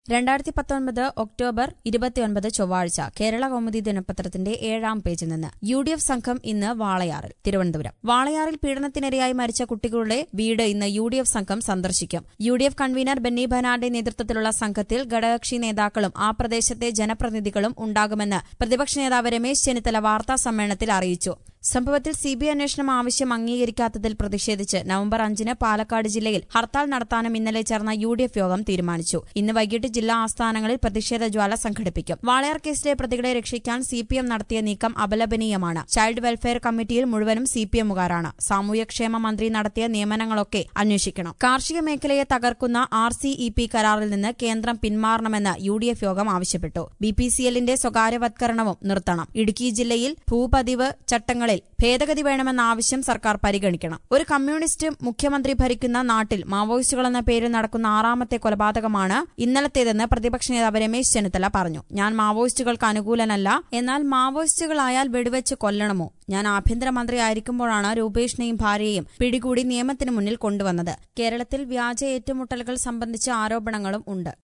രണ്ടായിരത്തി പത്തൊൻപത് ഒക്ടോബർ ഇരുപത്തിയൊൻപത് ചൊവ്വാഴ്ച കേരള കൗമുദി ദിനപത്രത്തിന്റെ ഏഴാം പേജിൽ നിന്ന് യു ഡി എഫ് സംഘം ഇന്ന് വാളയാറിൽ തിരുവനന്തപുരം വാളയാറിൽ പീഡനത്തിനിരയായി മരിച്ച കുട്ടികളുടെ വീട് ഇന്ന് യു ഡി എഫ് സംഘം സന്ദർശിക്കും U D F convener Benny ബനാന്റെ നേതൃത്വത്തിലുള്ള സംഘത്തിൽ ഘടകകക്ഷി നേതാക്കളും ആ പ്രദേശത്തെ ജനപ്രതിനിധികളും ഉണ്ടാകുമെന്ന് പ്രതിപക്ഷ നേതാവ് രമേശ് ചെന്നിത്തല വാർത്താ സമ്മേളനത്തിൽ അറിയിച്ചു സംഭവത്തിൽ സിബിഐ അന്വേഷണം ആവശ്യം അംഗീകരിക്കാത്തതിൽ പ്രതിഷേധിച്ച് നവംബർ അഞ്ചിന് പാലക്കാട് ജില്ലയിൽ ഹർത്താൽ നടത്താനും ഇന്നലെ ചേർന്ന യു ഡി എഫ് യോഗം തീരുമാനിച്ചു ഇന്ന് വൈകിട്ട് ജില്ലാ ആസ്ഥാനങ്ങളിൽ പ്രതിഷേധ ജ്വാല സംഘടിപ്പിക്കും വാളയാർ കേസിലെ പ്രതികളെ രക്ഷിക്കാൻ സി പി എം നടത്തിയ നീക്കം അപലപനീയമാണ് ചൈൽഡ് വെൽഫെയർ കമ്മിറ്റിയിൽ മുഴുവനും സി പി എമ്മുകാരാണ് സാമൂഹ്യക്ഷേമ മന്ത്രി നടത്തിയ നിയമനങ്ങളൊക്കെ അന്വേഷിക്കണം കാർഷിക മേഖലയെ തകർക്കുന്ന ആർ സി ഇ പി കരാറിൽ നിന്ന് കേന്ദ്രം പിന്മാറണമെന്ന് യു ഡി എഫ് യോഗം ആവശ്യപ്പെട്ടു ബി പി സി എല്ലിന്റെ സ്വകാര്യവത്കരണവും നിർത്തണം ഇടുക്കി ജില്ലയിൽ ഭൂപതിവ് ചട്ടങ്ങളിൽ ഭേദഗതി വേണമെന്ന ആവശ്യം സർക്കാർ പരിഗണിക്കണം ഒരു കമ്മ്യൂണിസ്റ്റ് മുഖ്യമന്ത്രി ഭരിക്കുന്ന നാട്ടിൽ മാവോയിസ്റ്റുകളെന്ന പേരിൽ നടക്കുന്ന ആറാമത്തെ കൊലപാതകമാണ് ഇന്നലത്തേതെന്ന് പ്രതിപക്ഷ നേതാവ് രമേശ് ചെന്നിത്തല പറഞ്ഞു ഞാൻ മാവോയിസ്റ്റുകൾക്ക് അനുകൂലനല്ല എന്നാൽ മാവോയിസ്റ്റുകളായാൽ വെടിവെച്ച് കൊല്ലണമോ ഞാൻ ആഭ്യന്തരമന്ത്രി ആയിരിക്കുമ്പോഴാണ് രൂപേഷിനെയും ഭാര്യയെയും പിടികൂടി നിയമത്തിന് മുന്നിൽ കൊണ്ടുവന്നത് കേരളത്തിൽ വ്യാജ ഏറ്റുമുട്ടലുകൾ സംബന്ധിച്ച ആരോപണങ്ങളും ഉണ്ട്